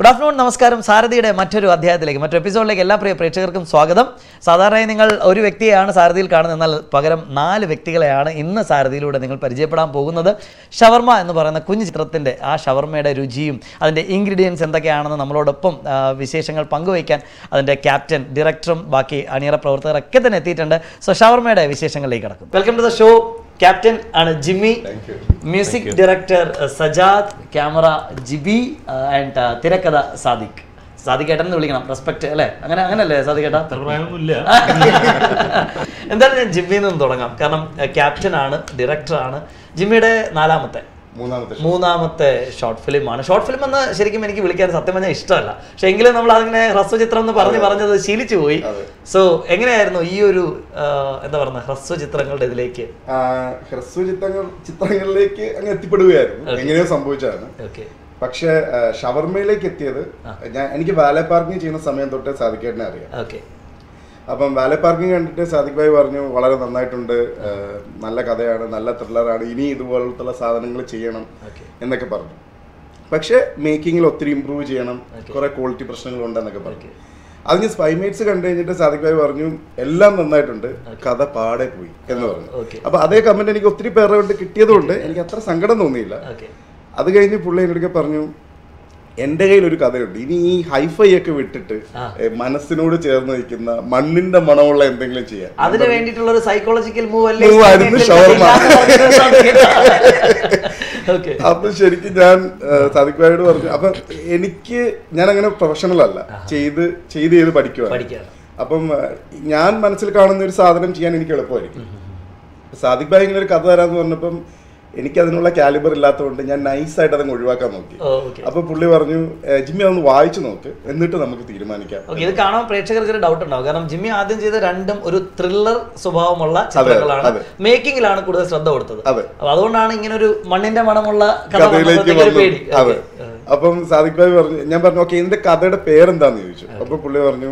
Good afternoon നമസ്കാരം സാരഥിയുടെ മറ്റൊരു അധ്യായത്തിലേക്ക് മറ്റൊരു എപ്പിസോഡിലേക്ക് എല്ലാ പ്രിയ പ്രേക്ഷകർക്കും സ്വാഗതം സാധാരണയായി നിങ്ങൾ ഒരു വ്യക്തിയെയാണ് സാരഥിയിൽ കാണുന്നത് എന്നാൽ പകരം നാല് വ്യക്തികളെയാണ് ഇന്ന് സാരഥിയിലൂടെ നിങ്ങൾ പരിചയപ്പെടാൻ പോകുന്നത് ഷവർമ എന്ന് പറയുന്ന കുഞ്ഞു ചിത്രത്തിൻ്റെ ആ ഷവർമയുടെ രുചിയും അതിൻ്റെ ഇൻഗ്രീഡിയൻസ് എന്തൊക്കെയാണെന്ന് നമ്മളോടൊപ്പം ആ, വിശേഷങ്ങൾ പങ്കുവയ്ക്കാൻ അതിൻ്റെ ക്യാപ്റ്റൻ ഡയറക്ടറും ബാക്കി അണിയറ പ്രവർത്തകരൊക്കെ തന്നെ എത്തിയിട്ടുണ്ട് സോ ഷവർമയുടെ വിശേഷങ്ങളിലേക്ക് കിടക്കും welcome to the show captain ആണ് Jimmy music director Sajad camera Jibi and തിരക്കഥ സാദിഖ് സാദിഖ് ഏട്ടൻ എന്ന് വിളിക്കണം റെസ്പെക്ട് അല്ലേ അങ്ങനെ അങ്ങനല്ലേ സാദിഖ് ഏട്ടാ അത്ര പ്രായമൊന്നുമില്ല എന്തായാലും ഞാൻ ജിമ്മിയിൽ നിന്ന് തുടങ്ങാം കാരണം ക്യാപ്റ്റൻ ആണ് ഡയറക്ടർ ആണ് ജിമ്മിയുടെ നാലാമത്തെ മൂന്നാമത്തെ മൂന്നാമത്തെ ഷോർട്ട് ഫിലിമാണ് ഷോർട്ട് ഫിലിം എന്ന് ശരിക്കും എനിക്ക് വിളിക്കാൻ സത്യം പറഞ്ഞാൽ ഇഷ്ടമല്ല പക്ഷെ എങ്കിലും നമ്മൾ അതിങ്ങനെ ഹ്രസ്വചിത്രം എന്ന് പറഞ്ഞ് പറഞ്ഞത് ശീലിച്ചു പോയി അതെ. സോ എങ്ങനെയായിരുന്നു ഈ ഒരു ആ, എന്താ പറയുക ഹ്രസ്വചിത്രങ്ങളുടെ ഇതിലേക്ക് ആ, ഹ്രസ്വ ചിത്രങ്ങൾ ചിത്രങ്ങളിലേക്ക് അങ്ങ് എത്തിപ്പെടുകയായിരുന്നു എങ്ങനെയോ സംഭവിച്ചതാണ് ഓക്കെ പക്ഷെ ആ, ഷവർമയിലേക്ക് എത്തിയത് ഞാൻ എനിക്ക് വാലെ പാർക്കിംഗ് ചെയ്യുന്ന സമയം തൊട്ടേ സാദിക്കേട്ടനെ അറിയാം ഓക്കെ അപ്പം വാലെ പാർക്കിംഗ് കണ്ടിട്ട് സാദിഖ് ഭായി പറഞ്ഞു വളരെ നന്നായിട്ടുണ്ട് ആ, നല്ല കഥയാണ് നല്ല ത്രില്ലറാണ് ഇനി ഇതുപോലത്തുള്ള സാധനങ്ങൾ ചെയ്യണം ഓക്കെ എന്നൊക്കെ പറഞ്ഞു പക്ഷെ മേക്കിങ്ങിൽ ഒത്തിരി ഇമ്പ്രൂവ് ചെയ്യണം കുറെ ക്വാളിറ്റി പ്രശ്നങ്ങളുണ്ടെന്നൊക്കെ പറഞ്ഞു അത് ഞാൻ സ്പൈമേറ്റ്സ് കണ്ടു കഴിഞ്ഞിട്ട് സാദിഖ് ഭായി പറഞ്ഞു എല്ലാം നന്നായിട്ടുണ്ട് കഥ പാടെ പോയി എന്ന് പറഞ്ഞു ഓക്കെ അപ്പൊ അതേ കമന്റ് എനിക്ക് ഒത്തിരി പേരുടെ കൊണ്ട് കിട്ടിയതുകൊണ്ട് എനിക്ക് അത്ര സങ്കടം തോന്നിയില്ല ഓക്കെ അത് കഴിഞ്ഞ് പുള്ളി എന്നോടൊക്കെ പറഞ്ഞു എന്റെ കയ്യിൽ ഒരു കഥയുണ്ട് ഇനി ഈ ഹൈഫൈ ഒക്കെ വിട്ടിട്ട് ആ. ഏ, മനസ്സിനോട് ചേർന്ന് നിൽക്കുന്ന മണ്ണിന്റെ മണമുള്ള എന്തെങ്കിലും ചെയ്യാൻ അതിന് വേണ്ടിയിട്ടുള്ള ഒരു സൈക്കോളജിക്കൽ മൂവ് അല്ലേ Move ആയിരുന്നു ഷവർമ. ഓക്കെ അപ്പൊ ശരിക്കും ഞാൻ സാദിഖ് ഭായിയോട് പറഞ്ഞു അപ്പൊ എനിക്ക് ഞാൻ അങ്ങനെ പ്രൊഫഷണൽ അല്ല ചെയ്ത് ചെയ്ത് ചെയ്ത് പഠിക്കുവാണ് പഠിക്കാണ് അപ്പം ആ, ഞാൻ മനസ്സിൽ കാണുന്ന ഒരു സാധനം ചെയ്യാൻ എനിക്ക് എളുപ്പമായിരിക്കും സാദിഖ് ഭായി ഇങ്ങനെ ഒരു കഥ തരാന്ന് പറഞ്ഞപ്പം എനിക്ക് അതിനുള്ള കാലിബർ ഇല്ലാത്തതുകൊണ്ട് ഞാൻ നൈസായിട്ട് അതങ്ങ് ഒഴിവാക്കാൻ നോക്കി ഓക്കെ അപ്പൊ പുള്ളി പറഞ്ഞു "ഏ, ജിമ്മി അതൊന്ന് വായിച്ചു നോക്ക് എന്നിട്ട് നമുക്ക് തീരുമാനിക്കാം ഓക്കെ ഇത് കാണാൻ പ്രേക്ഷകർക്ക് ഒരു ഡൗട്ട് ഉണ്ടാവും കാരണം ജിമ്മി ആദ്യം ചെയ്ത രണ്ടും ഒരു ത്രില്ലർ സ്വഭാവമുള്ള ചിത്രങ്ങളാണ് അതെ. മേക്കിങ്ങിലാണ് കൂടുതൽ ശ്രദ്ധ കൊടുത്തത് അതെ. അപ്പൊ അതുകൊണ്ടാണ് ഇങ്ങനെ ഒരു മണ്ണിന്റെ മണമുള്ള കഥ കഥയിലേക്ക് വന്നപ്പോഴത്തേക്ക് ഒരു വന്നു പേടി അതെ Okay. അപ്പം സാദിഖ് ഭായി പറഞ്ഞു ഞാൻ പറഞ്ഞു ഓക്കെ ഇതിന്റെ കഥയുടെ പേരെന്താന്ന് ചോദിച്ചു അപ്പൊ പുള്ളി പറഞ്ഞു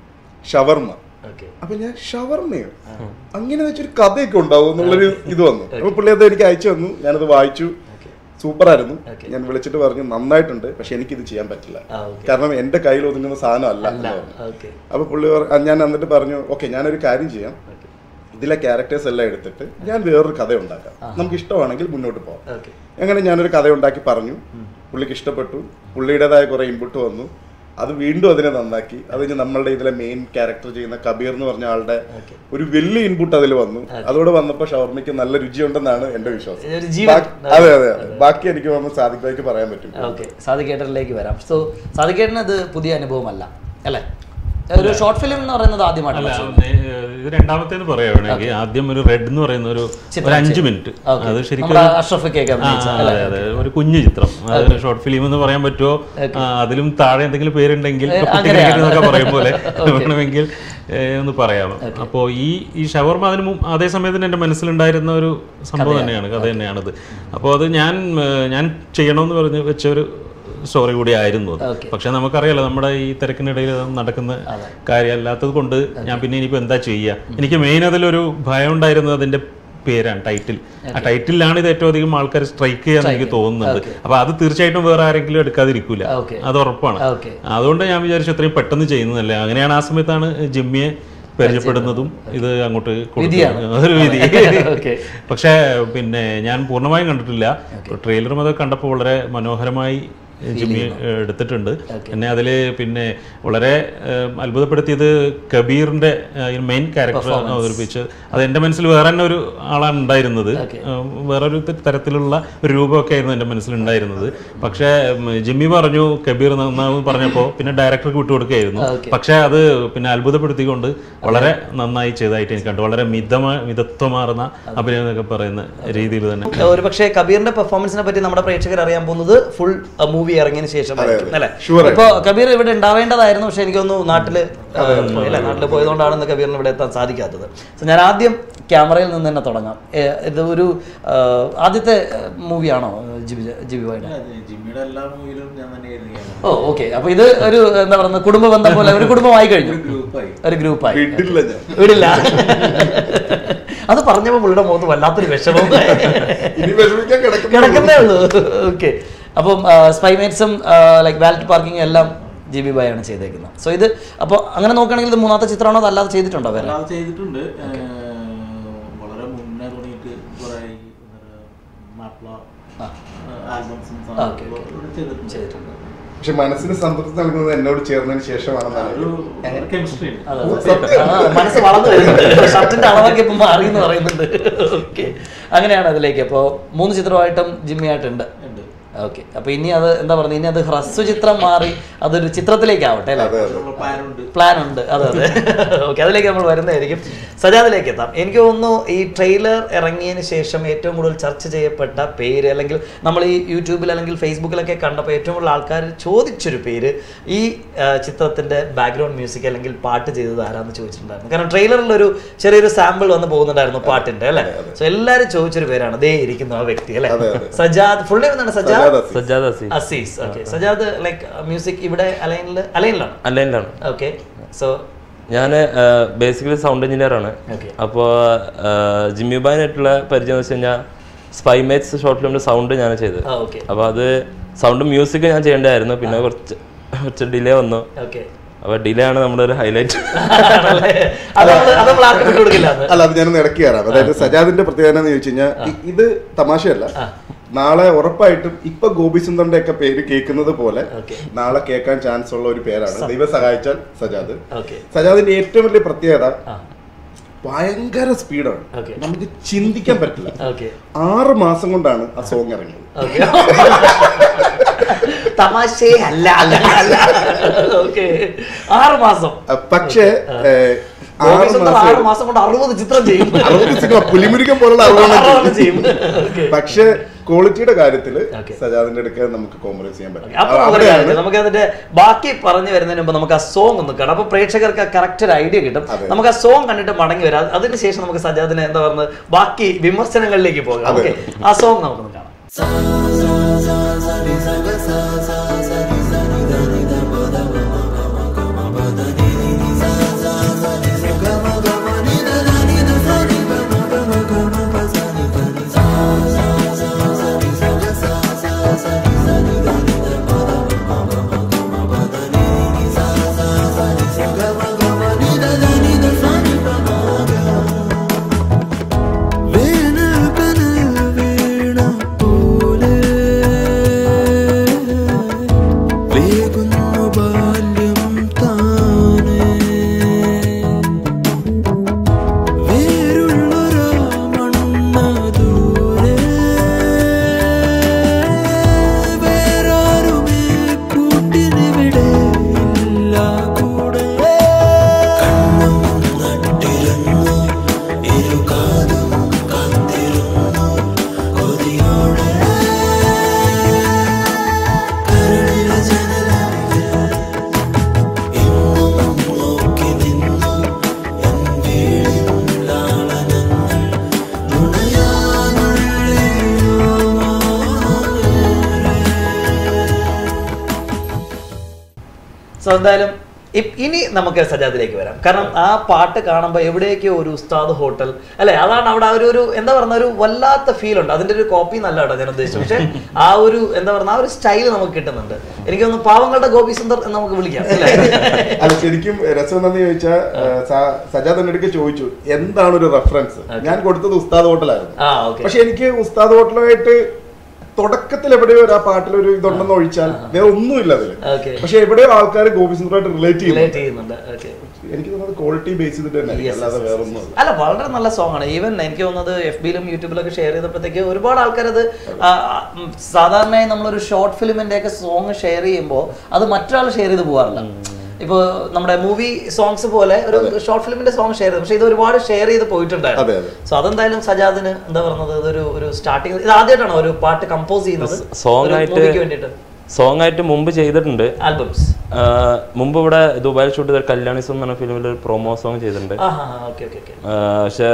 ഷവർമ്മ Okay. അപ്പൊ ഞാൻ ഷവർമ്മയോ അങ്ങനെ വെച്ചൊരു കഥയൊക്കെ ഉണ്ടാവും എന്നുള്ളൊരു ഇത് വന്നു അപ്പൊ പുള്ളി അത് എനിക്ക് അയച്ചു തന്നു ഞാനത് വായിച്ചു Okay. സൂപ്പർ ആയിരുന്നു Okay. ഞാൻ വിളിച്ചിട്ട് പറഞ്ഞു നന്നായിട്ടുണ്ട് പക്ഷെ എനിക്കിത് ചെയ്യാൻ പറ്റില്ല ആ, okay. കാരണം എന്റെ കയ്യിൽ ഒതുങ്ങുന്ന സാധനം അല്ല എന്ന് പറഞ്ഞു Okay. അപ്പൊ പുള്ളി പറ- ആ, ഞാൻ എന്നിട്ട് പറഞ്ഞു ഓക്കെ ഞാനൊരു കാര്യം ചെയ്യാം Okay. ഇതിലെ ക്യാരക്ടേഴ്സ് എല്ലാം എടുത്തിട്ട് ഞാൻ വേറൊരു കഥ ഉണ്ടാക്കാം നമുക്ക് ഇഷ്ടമാണെങ്കിൽ മുന്നോട്ട് പോകാം Okay. അങ്ങനെ ഞാനൊരു കഥ ഉണ്ടാക്കി പറഞ്ഞു പുള്ളിക്ക് ഇഷ്ടപ്പെട്ടു പുള്ളിയുടേതായ കുറെ ഇൻപുട്ട് വന്നു അത് വീണ്ടും അതിനെ നന്നാക്കി അത് കഴിഞ്ഞ് നമ്മളുടെ ഇതിലെ മെയിൻ ക്യാരക്ടർ ചെയ്യുന്ന കബീർ എന്ന് പറഞ്ഞ ആളുടെ Okay. ഒരു വലിയ ഇൻപുട്ട് അതിൽ വന്നു അതോടെ വന്നപ്പോൾ ഷവർമ്മയ്ക്ക് നല്ല രുചിയുണ്ടെന്നാണ് എന്റെ വിശ്വാസം ഒരു ജീവൻ ബാക്കി- അതെ അതെ അതെ ബാക്കി എനിക്ക് വന്ന് സാദിഖ് ഭായിക്ക് പറയാൻ പറ്റും ഓക്കെ സാധിക്കേട്ടനിലേക്ക് വരാം സോ സാധിക്കേട്ടന് ഇത് പുതിയ അനുഭവമല്ല അല്ലേ ഒരു ഷോർട്ട് ഫിലിം എന്ന് പറയുന്നത് അല്ല ആദ്യമായിട്ടല്ല ഏഹ്, ഇത് രണ്ടാമത്തേന്ന് പറയുകയാണെങ്കിൽ ആദ്യം ഒരു റെഡ് എന്ന് പറയുന്ന ഒരു ഒരു അഞ്ച് മിനിറ്റ് Okay. അത് ശരിക്കും നമ്മുടെ അഷ്റഫിക്കൊക്കെ ആ, അഭിനയിച്ച അതെ അതെ ഒരു കുഞ്ഞു ചിത്രം അത് ഷോർട്ട് ഫിലിം എന്ന് പറയാൻ പറ്റുമോ ആ, അതിലും താഴെ എന്തെങ്കിലും പേരുണ്ടെങ്കിൽ ഇപ്പൊ കുട്ടിക്രിക്കറ്റ് എന്നൊക്കെ പറയും പോലെ വേണമെങ്കിൽ ഏഹ്, ഒന്ന് പറയാം അപ്പോൾ ഈ ഈ ഷവർമ അതിന് മുമ്പ് അതേ സമയത്തിന് എൻ്റെ മനസ്സിലുണ്ടായിരുന്ന ഒരു സംഭവം തന്നെയാണ് കഥ തന്നെയാണത് അപ്പോൾ അത് ഞാൻ ഏഹ്, ഞാൻ ചെയ്യണമെന്ന് പറഞ്ഞ് വെച്ച ഒരു സ്റ്റോറി കൂടി ആയിരുന്നു അത് Okay. പക്ഷെ നമുക്കറിയാലോ നമ്മുടെ ഈ തിരക്കിനിടയിൽ അത് നടക്കുന്ന കാര്യമല്ലാത്തത് കൊണ്ട് ഞാൻ പിന്നെ ഇനിയിപ്പോൾ എന്താ ചെയ്യുക എനിക്ക് മെയിൻ അതിലൊരു ഭയം ഉണ്ടായിരുന്നത് അതിന്റെ പേരാണ് ടൈറ്റിൽ ആ ടൈറ്റിലാണ് ഇത് ഏറ്റവും അധികം ആൾക്കാർ സ്ട്രൈക്ക് ചെയ്യാൻ എനിക്ക് തോന്നുന്നുണ്ട് അപ്പൊ അത് തീർച്ചയായിട്ടും വേറെ ആരെങ്കിലും എടുക്കാതിരിക്കൂല Okay. അത് ഉറപ്പാണ് ഓക്കെ അതുകൊണ്ട് ഞാൻ വിചാരിച്ചു അത്രയും പെട്ടെന്ന് ചെയ്യുന്നതല്ലേ അങ്ങനെയാണ് ആ സമയത്താണ് ജിമ്മിയെ പരിചയപ്പെടുന്നതും ഇത് അങ്ങോട്ട് വിധിയാണ്. കൊടുത്തതും. അതൊരു വിധി ഓക്കെ പക്ഷേ പിന്നെ ഞാൻ പൂർണ്ണമായും കണ്ടിട്ടില്ല ട്രെയിലറും അത് കണ്ടപ്പോൾ വളരെ മനോഹരമായി ജിമ്മി ഏഹ്, എടുത്തിട്ടുണ്ട് എന്നെ അതിൽ പിന്നെ വളരെ ഏഹ്, അത്ഭുതപ്പെടുത്തിയത് കബീറിന്റെ മെയിൻ ക്യാരക്ടർ അവതരിപ്പിച്ച് അത് എൻ്റെ മനസ്സിൽ വേറെ തന്നെ ഒരു ആളാണ് ഉണ്ടായിരുന്നത് ഏഹ്, വേറൊരു ത- തരത്തിലുള്ള ഒരു രൂപമൊക്കെ ആയിരുന്നു എൻ്റെ മനസ്സിൽ ഉണ്ടായിരുന്നത് പക്ഷേ ഉം, ജിമ്മി പറഞ്ഞു കബീർ നന്നാവും പറഞ്ഞപ്പോൾ പിന്നെ ഡയറക്ടർക്ക് വിട്ടുകൊടുക്കുകയായിരുന്നു പക്ഷേ അത് പിന്നെ അത്ഭുതപ്പെടുത്തിക്കൊണ്ട് വളരെ നന്നായി ചെയ്തതായിട്ട് എനിക്ക് കണ്ടു വളരെ മിതമാ മിതത്വമാർന്ന അഭിനയം എന്നൊക്കെ പറയുന്ന രീതിയിൽ തന്നെ ഒരു പക്ഷേ കബീറിന്റെ പെർഫോമൻസിനെ പറ്റി നമ്മുടെ പ്രേക്ഷകർ അറിയാൻ പോകുന്നത് ഫുൾ മൂവി ഇറങ്ങിയതിന് ശേഷമായിരിക്കും അല്ലേ Sure ഇപ്പൊ കബീർ ഇവിടെ ഉണ്ടാവേണ്ടതായിരുന്നു പക്ഷെ എനിക്കൊന്നു നാട്ടില് പോയി അല്ലേ നാട്ടിൽ പോയതുകൊണ്ടാണ് ഇന്ന് കബീറിന് ഇവിടെ എത്താൻ സാധിക്കാത്തത് സോ ഞാൻ ആദ്യം ക്യാമറയിൽ നിന്ന് തന്നെ തുടങ്ങാം ഏ, ഇത് ഒരു ആ, ആദ്യത്തെ മൂവിയാണോ ജിബി ജിബി വൈഡ് അതെ, ജിമ്മിയുടെ എല്ലാ മൂവിയിലും ഞാൻ തന്നെയായിരുന്നു ക്യാമറ. ഓ ഓക്കെ അപ്പൊ ഇത് ഒരു എന്താ പറയുക കുടുംബ ബന്ധം പോലെ ഒരു കുടുംബമായി കഴിഞ്ഞു ഒരു ഗ്രൂപ്പായി ഒരു ഗ്രൂപ്പായി വിടില്ല ഞാൻ വീടില്ല അത് പറഞ്ഞപ്പോ പുള്ളിയുടെ മുഖത്ത് വല്ലാത്തൊരു വിഷമം ഇനി വിഷമിക്കാൻ കിടക്കുന്നു കിടക്കുന്നേ ഉള്ളൂ ഓക്കെ അപ്പം സ്പൈമേറ്റ്സും ലൈക്ക് വാലറ്റ് പാർക്കിംഗ് എല്ലാം ജി ബി ബായാണ് ചെയ്തേക്കുന്നത് സോ ഇത് അപ്പോൾ അങ്ങനെ നോക്കുകയാണെങ്കിൽ ഇത് മൂന്നാമത്തെ ചിത്രമാണോ അത് അല്ലാതെ ചെയ്തിട്ടുണ്ടോ വേറെ അല്ലാതെ ചെയ്തിട്ടുണ്ട് ഏഹ്, വളരെ മുന്നേ തുടങ്ങിയിട്ട് കുറെ മാപ്പിള ആൽബംസും ഓക്കെ, ഓക്കെ. ചെയ്തിട്ടുണ്ട് ചെയ്തിട്ടുണ്ട് പക്ഷെ മനസ്സിന് സംതൃപ്തി നൽകുന്നത് എന്നോട് ചേർന്നതിന് ശേഷമാണെന്നാണ് ഒരു കെമിസ്ട്രി ഉണ്ട് അതെ, അതെ. ആ, മനസ്സ് വളർന്നു വരുന്നുണ്ട് ഷർട്ടിന്റെ അളവൊക്കെ ഇപ്പം മാറി എന്ന് പറയുന്നുണ്ട് ഓക്കെ അങ്ങനെയാണ് അതിലേക്ക് അപ്പോൾ മൂന്ന് ചിത്രമായിട്ടും ജിമ്മി ആയിട്ടുണ്ട് ഉണ്ട് ഓക്കെ അപ്പൊ ഇനി അത് എന്താ പറയുക ഇനി അത് ഹ്രസ്വ ചിത്രം മാറി അതൊരു ചിത്രത്തിലേക്ക് ആവട്ടെ അല്ലേ അതെ അതെ പ്ലാൻ ഉണ്ട് പ്ലാൻ ഉണ്ട് അതെ അതെ ഓക്കെ അതിലേക്ക് നമ്മൾ വരുന്നതായിരിക്കും സജാദിലേക്ക് എത്താം എനിക്ക് തോന്നുന്നു ഈ ട്രെയിലർ ഇറങ്ങിയതിന് ശേഷം ഏറ്റവും കൂടുതൽ ചർച്ച ചെയ്യപ്പെട്ട പേര് അല്ലെങ്കിൽ നമ്മൾ ഈ യൂട്യൂബിൽ അല്ലെങ്കിൽ ഫേസ്ബുക്കിലൊക്കെ കണ്ടപ്പോൾ ഏറ്റവും കൂടുതൽ ആൾക്കാർ ചോദിച്ചൊരു പേര് ഈ ആ, ചിത്രത്തിന്റെ ബാക്ക്ഗ്രൗണ്ട് മ്യൂസിക് അല്ലെങ്കിൽ പാട്ട് ചെയ്തത് ആരാന്ന് ചോദിച്ചിട്ടുണ്ടായിരുന്നു കാരണം ട്രെയിലറിൽ ഒരു ചെറിയൊരു സാമ്പിൾ വന്ന് പോകുന്നുണ്ടായിരുന്നു പാട്ടിന്റെ അല്ലേ സോ എല്ലാവരും ചോദിച്ചൊരു പേരാണ് ദേ ഇരിക്കുന്ന ആ വ്യക്തി അല്ലേ അതെ, അതെ. സജാദ് ഫുൾ നെയിം എന്താണ് Sajad Sajad Azeez. Sajjad Azeez Azeez okay Sajad like music ഇവിടെ അലൈനിൽ അലൈനിലാണ് അല്ലൈനിലാണ് ഓക്കെ സോ ഞാൻ ബേസിക്കലി സൗണ്ട് എഞ്ചിനീയർ ആണ് Okay. അപ്പോൾ ജിമ്മി ബാനായിട്ടുള്ള പരിചയം എന്ന് വെച്ച് കഴിഞ്ഞാൽ സ്പൈമേറ്റ്സ് ഷോർട്ട് ഫിലിമിന്റെ സൗണ്ട് ഞാൻ ചെയ്തത് ആ ഓക്കെ അപ്പോൾ അത് സൗണ്ട് മ്യൂസിക് ഞാൻ ചെയ്യേണ്ടതായിരുന്നു പിന്നെ കുറച്ച് കുറച്ച് ഡിലേ വന്നു ഓക്കെ അപ്പോൾ ഡിലേ ആണ് നമ്മുടെ ഒരു ഹൈലൈറ്റ് അത് നമ്മള് അത് നമ്മൾ ആർക്കും വിട്ടു കൊടുക്കില്ല അത്. അല്ല അത് ഞാൻ ഇടയ്ക്ക് കയറാം അതായത് സജാദിന്റെ പ്രത്യേകത എന്ന് ചോദിച്ചു കഴിഞ്ഞാൽ ഇ- ഇത് തമാശയല്ല നാളെ ഉറപ്പായിട്ടും ഇപ്പൊ ഗോപി സുന്ദറിന്റെ ഒക്കെ പേര് കേൾക്കുന്നത് പോലെ Okay. നാളെ കേൾക്കാൻ ചാൻസ് ഉള്ള ഒരു പേരാണ് ദൈവം സഹായിച്ചാൽ സജാദ് ഓക്കെ സജാദിന്റെ ഏറ്റവും വലിയ പ്രത്യേകത ആ ഭയങ്കര സ്പീഡാണ് Okay. നമുക്ക് ചിന്തിക്കാൻ പറ്റില്ല ഓക്കെ ആറ് മാസം കൊണ്ടാണ് ആ സോങ് ഇറങ്ങിയത് ഓക്കെ തമാശേ അല്ല അല്ല അല്ല ഓക്കെ ആറ് മാസം അഹ് പക്ഷേ ഏഹ്, ആറ് ഗോപിസുന്ദർ ആറ് മാസം മാസം കൊണ്ട് അറുപത് ചിത്രം ചെയ്യും അറുപത് സിനിമ പുലിമുരുകൻ പോലുള്ള അറുപതെണ്ണം അറുപത് ചെയ്യും. ചെയ്യും ഓക്കെ പക്ഷേ ക്വാളിറ്റിയുടെ കാര്യത്തില് Okay. സജാദിന്റെ അടുക്ക നമുക്ക് കോംപ്രമൈസ് ചെയ്യാൻ പറ്റും അപ്പൊ അത് നമുക്ക് അവിടെയാണ് കാര്യം, നമുക്ക് അതിന്റെ ബാക്കി പറഞ്ഞു വരുന്നതിന് മുമ്പ് നമുക്ക് ആ സോങ് ഒന്ന് കാണാം അപ്പൊ പ്രേക്ഷകർക്ക് കറക്റ്റ് ഒരു ഐഡിയ കിട്ടും അതെ. നമുക്ക് ആ സോങ് കണ്ടിട്ട് മടങ്ങി വരാം അതിനുശേഷം നമുക്ക് സജാദിനെ എന്താ പറയുന്നത് ബാക്കി വിമർശനങ്ങളിലേക്ക് പോകാം അതെ. ഓക്കെ ആ സോങ് നമുക്കൊന്ന് കാണാം സോ എന്തായാലും ഇ- ഇനി നമുക്ക് സജാദിലേക്ക് വരാം കാരണം ആ പാട്ട് കാണുമ്പോൾ എവിടെയൊക്കെയോ ഒരു ഉസ്താദ് ഹോട്ടൽ അല്ലെ അതാണ് അവിടെ ആ ഒരു ഒരു എന്താ പറയുന്ന ഒരു വല്ലാത്ത ഫീൽ ഉണ്ട് അതിന്റെ ഒരു കോപ്പി നല്ല കേട്ടോ ഞാൻ ഉദ്ദേശിച്ചത് പക്ഷെ ആ ഒരു എന്താ പറയുക ആ ഒരു സ്റ്റൈൽ നമുക്ക് കിട്ടുന്നുണ്ട് എനിക്ക് തോന്നുന്നു പാവങ്ങളുടെ ഗോപി സുന്ദർ എന്ന് നമുക്ക് വിളിക്കാം അല്ലേ അല്ല ശരിക്കും രസം എന്താന്ന് ചോദിച്ചാൽ സജാദ് എന്റെ അടുക്ക് ചോദിച്ചു എന്താണ് ഒരു റെഫറൻസ് ഞാൻ കൊടുത്തത് ഉസ്താദ് ഹോട്ടലായിരുന്നു ആ ഓക്കെ പക്ഷെ എനിക്ക് ഉസ്താദ് ഹോട്ടലുമായിട്ട് തുടക്കത്തിൽ എവിടെയോ ഒരു ആ പാട്ടിൽ ഒരു ഇതുണ്ടെന്ന് ഒഴിച്ചാൽ വേറെ ഒന്നുമില്ല അതില് ഓക്കെ പക്ഷെ എവിടെയോ ആൾക്കാർ ഗോപിസുന്ദറായിട്ട് റിലേറ്റ് ചെയ്യുന്നു റിലേറ്റ് ചെയ്യുന്നുണ്ട് ഓക്കെ എനിക്ക് തോന്നുന്നത് ക്വാളിറ്റി ബേസ് ചെയ്തിട്ട് തന്നെ ആയിരിക്കും, അല്ലാതെ വേറെ ഒന്നും അല്ല വളരെ നല്ല സോങ് ആണ് ഈവൻ എനിക്ക് തോന്നുന്നത് എഫ് ബിയിലും യൂട്യൂബിലൊക്കെ ഷെയർ ചെയ്തപ്പോഴത്തേക്ക് ഒരുപാട് ആൾക്കാർ അത് ആ, ആ, ഉം, സാധാരണയായി നമ്മളൊരു ഷോർട്ട് ഫിലിമിന്റെ ഒക്കെ സോങ് ഷെയർ ചെയ്യുമ്പോൾ അത് മറ്റൊരാൾ ഷെയർ ചെയ്ത് പോകാറില്ല ഇപ്പോൾ നമ്മുടെ മൂവി സോങ്സ് പോലെ ഒരു ഷോർട്ട് ഫിലിമിന്റെ സോങ് ഷെയർ ചെയ്തു പക്ഷെ ഇത് ഒരുപാട് ഷെയർ ചെയ്ത് അതെ, പോയിട്ടുണ്ടായിരുന്നു അതെ. സോ അതെന്തായാലും സജാദിന് എന്താ പറയുന്നത് ഇതൊരു ഒരു സ്റ്റാർട്ടിങ് ഇത് ആദ്യമായിട്ടാണോ ഒരു പാട്ട് കമ്പോസ് ചെയ്യുന്നത് Song ഒരു ആയിട്ട് movie ക്ക് വേണ്ടിയിട്ട് സോങ് ആയിട്ട് മുമ്പ് ചെയ്തിട്ടുണ്ട് ആൽബംസ് ആ, മുമ്പ് ഇവിടെ ദുബായിൽ ഷൂട്ട് ചെയ്ത കല്യാണിസം എന്ന് പറഞ്ഞ ഫിലിമിൽ ഒരു പ്രൊമോ സോങ് ചെയ്തിട്ടുണ്ട് ആ ഹാ ഓക്കെ ഓക്കെ ഓക്കെ ആ, പക്ഷെ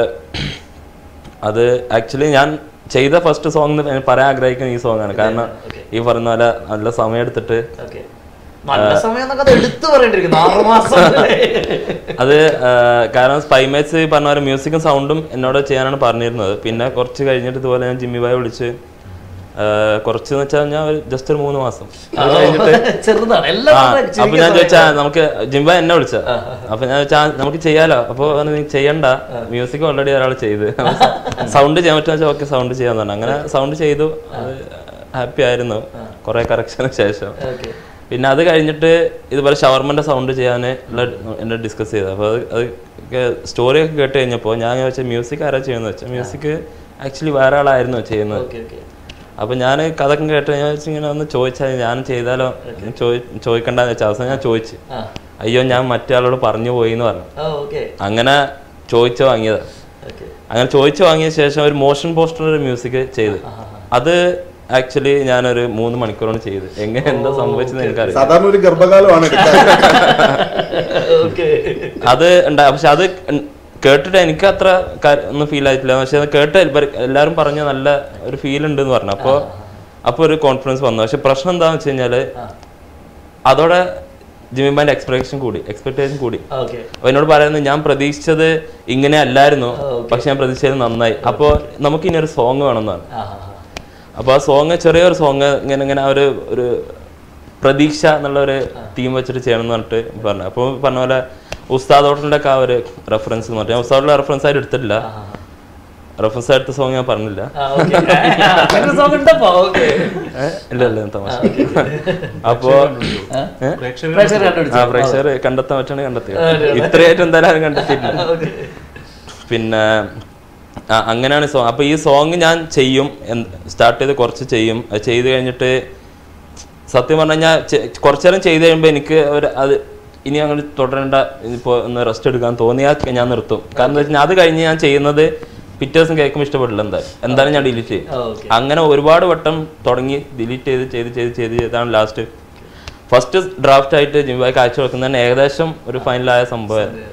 അത് ആക്ച്വലി ഞാൻ ചെയ്ത ഫസ്റ്റ് സോങ് എന്ന് പറയാൻ ആഗ്രഹിക്കുന്ന ഈ സോങ് ആണ് കാരണം ഈ പറഞ്ഞ പോലെ നല്ല സമയം എടുത്തിട്ട് ഓക്കെ നല്ല സമയം എന്നൊക്കെ അത് എടുത്തു പറയേണ്ടിരിക്കുന്നു ആറ് മാസം അത് ആ, കാരണം സ്പൈമേറ്റ്സ് ഈ പറഞ്ഞ പോലെ മ്യൂസിക്കും സൗണ്ടും എന്നോട് ചെയ്യാനാണ് പറഞ്ഞിരുന്നത് പിന്നെ കുറച്ച് കഴിഞ്ഞിട്ട് ഇതുപോലെ ഞാൻ ജിമ്മി ബായ് വിളിച്ച് കുറച്ചെന്ന് വെച്ചാൽ കഴിഞ്ഞാൽ ജസ്റ്റ് ഒരു മൂന്ന് മാസം അത് കഴിഞ്ഞിട്ട് ചെറുതാണ് എല്ലാം ആ, വളരെ അപ്പൊ ചുരുങ്ങിയ ഞാൻ ചോദിച്ചാ സമയം. നമുക്ക് ജിംബ എന്നെ വിളിച്ച അപ്പൊ ഞാൻ ചോദിച്ചാ നമുക്ക് ചെയ്യാലോ അപ്പൊ പറഞ്ഞു, നീ ചെയ്യണ്ട മ്യൂസിക് ഓൾറെഡി ഒരാൾ ചെയ്ത് സൗണ്ട് ചെയ്യാൻ പറ്റുന്ന വെച്ചാൽ ഓക്കെ സൗണ്ട് ചെയ്യാന്ന് പറഞ്ഞു അങ്ങനെ സൗണ്ട് ചെയ്തു അത് ഹാപ്പി ആയിരുന്നു കുറെ കറക്ഷന് ശേഷം Okay. പിന്നെ അത് കഴിഞ്ഞിട്ട് ഇതുപോലെ ഷവർമന്റെ സൗണ്ട് ചെയ്യാൻ എന്നെ ഡിസ്കസ് ചെയ്തു അപ്പോൾ അത് അത് സ്റ്റോറി ഒക്കെ കേട്ട് കഴിഞ്ഞപ്പോൾ ഞാൻ വെച്ചാൽ മ്യൂസിക് ആരാ ചെയ്യുന്നത് വെച്ചാൽ മ്യൂസിക് ആക്ച്വലി വേറെ ആളായിരുന്നു ചെയ്യുന്നത് Okay, okay. അപ്പൊ ഞാൻ കഥക്കും കേട്ട് ഞാൻ വെച്ച് ഇങ്ങനെ ഒന്ന് ചോദിച്ചാൽ ഞാൻ ചെയ്താലോ ചോദി- ചോദിക്കണ്ടെന്ന് വെച്ചാൽ അവസാനം ഞാൻ ചോദിച്ചു ആ. അയ്യോ ഞാൻ മറ്റേ ആളോട് പറഞ്ഞു പോയി എന്ന് പറഞ്ഞു ആ, okay. അങ്ങനെ ചോദിച്ചു വാങ്ങിയതാ Okay. അങ്ങനെ ചോദിച്ചു വാങ്ങിയ ശേഷം ഒരു മോഷൻ പോസ്റ്റർ ഒരു മ്യൂസിക് ചെയ്ത് അത് ആക്ച്വലി ഞാനൊരു മൂന്ന് മണിക്കൂറാണ് ചെയ്ത് എങ്ങനെ എന്താ സംഭവിച്ചത് എനിക്കറിയാം സാധാരണ ഒരു ഗർഭകാലമാണ് എടുക്കാൻ Okay. അത് ഉണ്ടാ പക്ഷെ അത് ഉം കേട്ടിട്ട് എനിക്ക് അത്ര കാ- ഒന്നും ഫീൽ ആയിട്ടില്ല പക്ഷെ അത് കേട്ട് ഇവർ- എല്ലാവരും പറഞ്ഞ നല്ല ഒരു ഫീൽ ഉണ്ട് എന്ന് പറഞ്ഞു അപ്പോൾ അപ്പോൾ ഒരു കോൺഫിഡൻസ് വന്നു പക്ഷെ പ്രശ്നം എന്താണെന്ന് വെച്ച് കഴിഞ്ഞാല് അതോടെ ജിമിബാന്റെ എക്സ്പെക്ടേഷൻ കൂടി എക്സ്പെക്ടേഷൻ കൂടി Okay. അപ്പൊ എന്നോട് പറയുന്നത് ഞാൻ പ്രതീക്ഷിച്ചത് ഇങ്ങനെ അല്ലായിരുന്നു പക്ഷെ ഞാൻ പ്രതീക്ഷിച്ചത് നന്നായി അപ്പോൾ നമുക്ക് ഇനി ഒരു സോങ് വേണമെന്നാണ് ആ, ആ, ആ. അപ്പോൾ ആ സോങ് ചെറിയൊരു സോങ് ഇങ്ങനെ ഇങ്ങനെ ആ ഒരു ഒരു പ്രതീക്ഷ എന്നുള്ള ഒരു തീം വെച്ചിട്ട് ചെയ്യണം എന്ന് പറഞ്ഞിട്ട് പറഞ്ഞു അപ്പോൾ പറഞ്ഞ പോലെ ഉസ്താദ് ഹോട്ടലിൻ്റെ ഒക്കെ ആ ഒരു റെഫറൻസ് എന്ന് പറഞ്ഞാൽ ഉസ്താദിലെ റെഫറൻസ് ആയിട്ട് എടുത്തിട്ടില്ല റെഫറൻസ് എടുത്ത സോങ് ഞാൻ പറഞ്ഞില്ല ആ, okay. അങ്ങനെ ഒരു song ഉണ്ടപ്പോ? Okay. ഏ? ഇല്ല ഇല്ല ഞാൻ തമാശ അപ്പോ ഏ? പ്രേക്ഷകർ കണ്ടുപിടിച്ചു. ആ പ്രേക്ഷകർ കണ്ടെത്താൻ പറ്റുകയാണെങ്കിൽ കണ്ടെത്തുക ഇത്രയായിട്ട് എന്തായാലും ആരും കണ്ടെത്തിയിട്ടില്ല Okay. പിന്നെ ആ, അങ്ങനെയാണ് സോങ് അപ്പൊ ഈ സോങ് ഞാൻ ചെയ്യും സ്റ്റാർട്ട് ചെയ്ത് കുറച്ച് ചെയ്യും അത് ചെയ്ത് കഴിഞ്ഞിട്ട് സത്യം പറഞ്ഞു കഴിഞ്ഞാൽ കുറച്ചു നേരം ചെയ്ത് കഴിയുമ്പോൾ എനിക്ക് ഒരു അത് ഇനി അങ്ങനെ തുടരേണ്ട ഇപ്പോൾ ഒന്ന് റെസ്റ്റ് എടുക്കാൻ തോന്നിയാൽ ഞാൻ നിർത്തും കാരണം എന്താ വെച്ചാൽ അത് കഴിഞ്ഞ് ഞാൻ ചെയ്യുന്നത് പിറ്റേ ദിവസം കേൾക്കുമ്പോൾ ഇഷ്ടപ്പെടില്ല എന്തായാലും എന്തായാലും ഞാൻ ഡിലീറ്റ് ചെയ്യും Okay. അങ്ങനെ ഒരുപാട് വട്ടം തുടങ്ങി ഡിലീറ്റ് ചെയ്ത് ചെയ്ത് ചെയ്ത് ചെയ്ത് ചെയ്താണ് ലാസ്റ്റ് ഫസ്റ്റ് ഡ്രാഫ്റ്റ് ആയിട്ട് ജിംബായ്ക്ക് അയച്ചു കൊടുക്കുന്നതിന് ഏകദേശം ഒരു ഫൈനലായ സംഭവമായിരുന്നു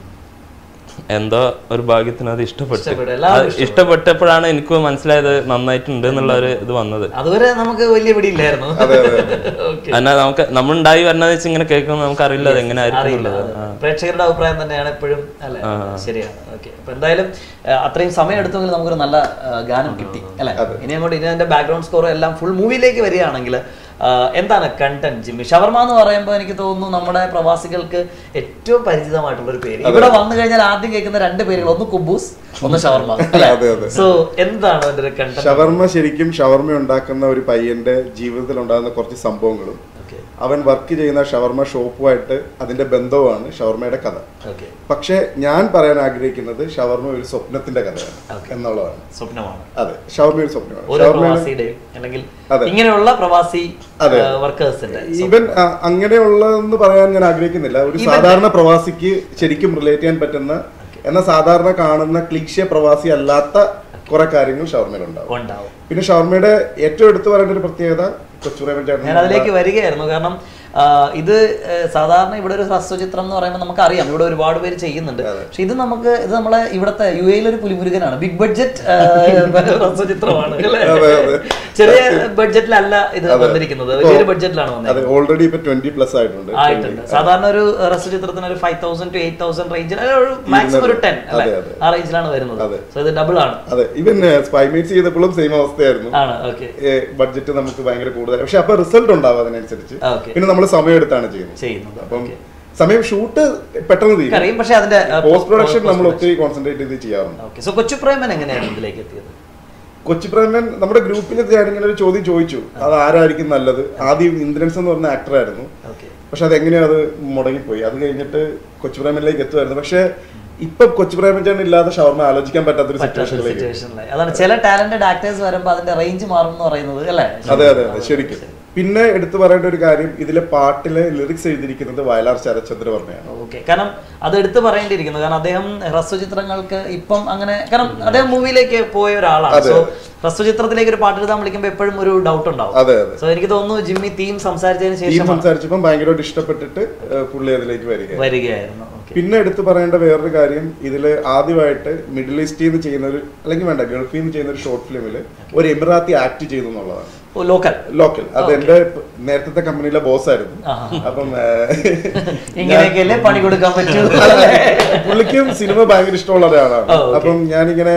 എന്തോ ഒരു ഭാഗ്യത്തിന് അത് ഇഷ്ടപ്പെട്ടു ഇഷ്ടപ്പെട്ടു. എല്ലാവർക്കും അത് ഇഷ്ടപ്പെട്ടപ്പോഴാണ് എനിക്ക് മനസ്സിലായത് നന്നായിട്ടുണ്ട് എന്നുള്ള ഒരു ഇത് വന്നത് അതുവരെ നമുക്ക് വലിയ പിടിയില്ലായിരുന്നു Okay. എന്നാൽ നമുക്ക് നമ്മൾ ഉണ്ടായി വരണത് വെച്ച് ഇങ്ങനെ കേൾക്കുമ്പോൾ നമുക്ക് അറിയില്ല അത് എങ്ങനെ ആയിരിക്കും അറിയില്ല എന്നുള്ളത് അത് പ്രേക്ഷകരുടെ അഭിപ്രായം തന്നെയാണ് എപ്പോഴും അല്ലെ ശരിയാണ് ഓക്കെ അപ്പൊ എന്തായാലും ആ, അത്രയും സമയം എടുത്തെങ്കിൽ നമുക്കൊരു നല്ല ആ, ഗാനം കിട്ടി അല്ലെ ഇനി അങ്ങോട്ട് ഇനി അതിന്റെ ബാക്ക്ഗ്രൗണ്ട് സ്കോർ എല്ലാം ഫുൾ മൂവിയിലേക്ക് വരികയാണെങ്കിൽ ആ, എന്താണ് കണ്ടന്റ് ജിമ്മി ഷവർമ എന്ന് പറയുമ്പോൾ എനിക്ക് തോന്നുന്നു നമ്മുടെ പ്രവാസികൾക്ക് ഏറ്റവും പരിചിതമായിട്ടുള്ള ഒരു പേര് ഇവിടെ വന്നു കഴിഞ്ഞാൽ ആദ്യം കേൾക്കുന്ന രണ്ട് പേരുകൾ ഒന്ന് കുബൂസ് ഒന്ന് ഷവർമ അല്ലെ അതെ, അതെ. സോ എന്താണ് അതിന്റെ ഒരു കണ്ടന്റ് ഷവർമ്മ ശരിക്കും ഷവർമ്മ ഉണ്ടാക്കുന്ന ഒരു പയ്യന്റെ ജീവിതത്തിൽ ഉണ്ടാകുന്ന കുറച്ച് സംഭവങ്ങളും ഓക്കെ അവൻ വർക്ക് ചെയ്യുന്ന ഷവർമ്മ ഷോപ്പുമായിട്ട് അതിന്റെ ബന്ധവുമാണ് ഷവർമ്മയുടെ കഥ ഓക്കെ പക്ഷെ ഞാൻ പറയാൻ ആഗ്രഹിക്കുന്നത് ഷവർമ്മ ഒരു സ്വപ്നത്തിന്റെ കഥയാണ് Okay. എന്നുള്ളതാണ് സ്വപ്നമാണ് അതെ ഷവർമ്മ ഒരു സ്വപ്നമാണ് ഓരോ ഷവർമ്മ പ്രവാസിയുടെയും അല്ലെങ്കിൽ അതെ. ഇങ്ങനെയുള്ള പ്രവാസി അതെ. വർക്കേഴ്സിന്റെ ഈവൻ അങ്ങനെയുള്ളതെന്ന് പറയാൻ ഞാൻ ആഗ്രഹിക്കുന്നില്ല ഒരു സാധാരണ പ്രവാസിക്ക് ശരിക്കും റിലേറ്റ് ചെയ്യാൻ പറ്റുന്ന എന്നാൽ സാധാരണ കാണുന്ന ക്ലീഷ്യ പ്രവാസി അല്ലാത്ത കുറെ കാര്യങ്ങൾ ഷവർമ്മയിലുണ്ടാവും ഉണ്ടാവും പിന്നെ ഷവർമ്മയുടെ ഏറ്റവും എടുത്തു പറയേണ്ട ഒരു പ്രത്യേകത കൊച്ചുറേമൻ ചേട്ടൻ ഞാൻ അതിലേക്ക് വരികയായിരുന്നു കാരണം ആ, ഇത് ഏ, സാധാരണ ഇവിടെ ഒരു ഹ്രസ്വചിത്രം എന്ന് പറയുമ്പോൾ നമുക്കറിയാം ഇവിടെ ഒരുപാട് പേര് ചെയ്യുന്നുണ്ട് പക്ഷെ ഇത് നമുക്ക് ഇത് നമ്മളെ ഇവിടുത്തെ യു എയിൽ ഒരു പുലിമുരുകനാണ് ബിഗ് ബഡ്ജറ്റ് ഹ്രസ്വചിത്രമാണ് അല്ലേ അതെ, അതെ. ചെറിയ ബഡ്ജറ്റിലല്ല ഇത് വന്നിരിക്കുന്നത് വലിയൊരു ബഡ്ജറ്റിലാണ് അതെ വന്നിരിക്കുന്നത് ഓൾറെഡി ഇപ്പൊ ട്വന്റി പ്ലസ് ആയിട്ടുണ്ട് ആയിട്ടുണ്ട് സാധാരണ ഒരു ഹ്രസ്വചിത്രത്തിന് ഒരു five thousand to eight thousand റേഞ്ചിൽ ഒരു മാക്സിമം ഒരു ടെൻ അല്ലെ അതെ, അതെ. ആ റേഞ്ചിലാണ് വരുന്നത് അതെ. സോ ഇത് ഡബിൾ ആണ് അതെ ഇവൻ സ്പൈമേറ്റ്സ് ചെയ്തപ്പോഴും സെയിം അവസ്ഥയായിരുന്നു ആണ് ഓക്കെ ബഡ്ജറ്റ് നമുക്ക് ഭയങ്കര കൂടുതൽ പക്ഷെ അപ്പൊ റിസൾട്ട് ഉണ്ടാവും അതിനനുസരിച്ച് ഓക്കെ പിന്നെ നമ്മൾ സമയം എടുത്താണ് ചെയ്യുന്നത് ചെയ്യുന്നത് അപ്പം സമയം ഷൂട്ട് പെട്ടെന്ന് തീരും അറിയും പക്ഷെ അതിന്റെ പോസ്റ്റ് പ്രൊഡക്ഷൻ നമ്മൾ ഒത്തിരി കോൺസെൻട്രേറ്റ് ചെയ്ത് ചെയ്യാറുണ്ട് ഓക്കെ സോ കൊച്ചുപ്രേമൻ എങ്ങനെയാണ് ഇതിലേക്ക് എത്തിയത് കൊച്ചിപ്രേമൻ നമ്മുടെ ഗ്രൂപ്പിൽ ഞാനിങ്ങനെ ഒരു ചോദ്യം ചോദിച്ചു അത് ആരായിരിക്കും നല്ലത് ആദ്യം ഇന്ദ്രൻസ് എന്ന് പറഞ്ഞ ആക്ടറായിരുന്നു ഓക്കെ പക്ഷെ അതെങ്ങനെയോ അത് മുടങ്ങിപ്പോയി അത് കഴിഞ്ഞിട്ട് കൊച്ചുപ്രേമനിലേക്ക് എത്തുമായിരുന്നു പക്ഷെ ഇപ്പൊ കൊച്ചുപ്രേമൻ ചേട്ടൻ ഇല്ലാതെ ഷവർമ ആലോചിക്കാൻ പറ്റാത്തൊരു സിറ്റുവേഷനിലേക്ക് സിറ്റുവേഷനിലായി അതാണ് ചില ടാലന്റഡ് ആക്ടേഴ്സ് വരുമ്പോൾ അതിന്റെ റേഞ്ച് മാറും എന്ന് പറയുന്നത് അല്ലേ അതെ അതെ അതെ ശരിക്കും പിന്നെ എടുത്തു പറയേണ്ട ഒരു കാര്യം ഇതിലെ പാട്ടിലെ ലിറിക്സ് എഴുതിയിരിക്കുന്നത് വയലാർ ശരത്ചന്ദ്ര വർമ്മയാണ് ഓക്കെ കാരണം അത് എടുത്തു പറയേണ്ടിയിരിക്കുന്നു കാരണം അദ്ദേഹം ഹ്രസ്വചിത്രങ്ങൾക്ക് ഇപ്പം അങ്ങനെ കാരണം അദ്ദേഹം മൂവിയിലേക്ക് പോയ ഒരാളാണ് അതെ. സോ ഹ്രസ്വചിത്രത്തിലേക്ക് ഒരു പാട്ട് എഴുതാൻ വിളിക്കുമ്പോൾ എപ്പോഴും ഒരു ഡൗട്ട് ഉണ്ടാവും അതെ അതെ സോ എനിക്ക് തോന്നുന്നു ജിമ്മി തീം സംസാരിച്ചതിന് ടീം ശേഷം സംസാരിച്ചപ്പോൾ ഭയങ്കരമായിട്ട് ഇഷ്ടപ്പെട്ടിട്ട് ഏഹ്, പുള്ളി അതിലേക്ക് വരിക വരികയായിരുന്നു ഓക്കെ പിന്നെ എടുത്തു പറയേണ്ട വേറൊരു കാര്യം ഇതിൽ ആദ്യമായിട്ട് മിഡിൽ ഈസ്റ്റിൽ നിന്ന് ചെയ്യുന്ന ഒരു അല്ലെങ്കിൽ വേണ്ട ഗൾഫിൽ നിന്ന് ചെയ്യുന്ന ഒരു ഷോർട്ട് ഫിലിമിൽ ഒരു എമിറാത്തി ആക്ട് ചെയ്തു എന്നുള്ളതാണ് ഓ ലോക്കൽ ലോക്കൽ അത് എന്റെ നേരത്തെ കമ്പനിയിലെ ബോസ് ആയിരുന്നു ആഹാ. അപ്പം ഏഹ്, ഇങ്ങനെയൊക്കെയല്ലേ പണി കൊടുക്കാൻ പറ്റൂ പുള്ളിക്കും സിനിമ ഭയങ്കര ഇഷ്ടമുള്ള ഒരാളാണ് ഓ, okay. അപ്പം ഞാനിങ്ങനെ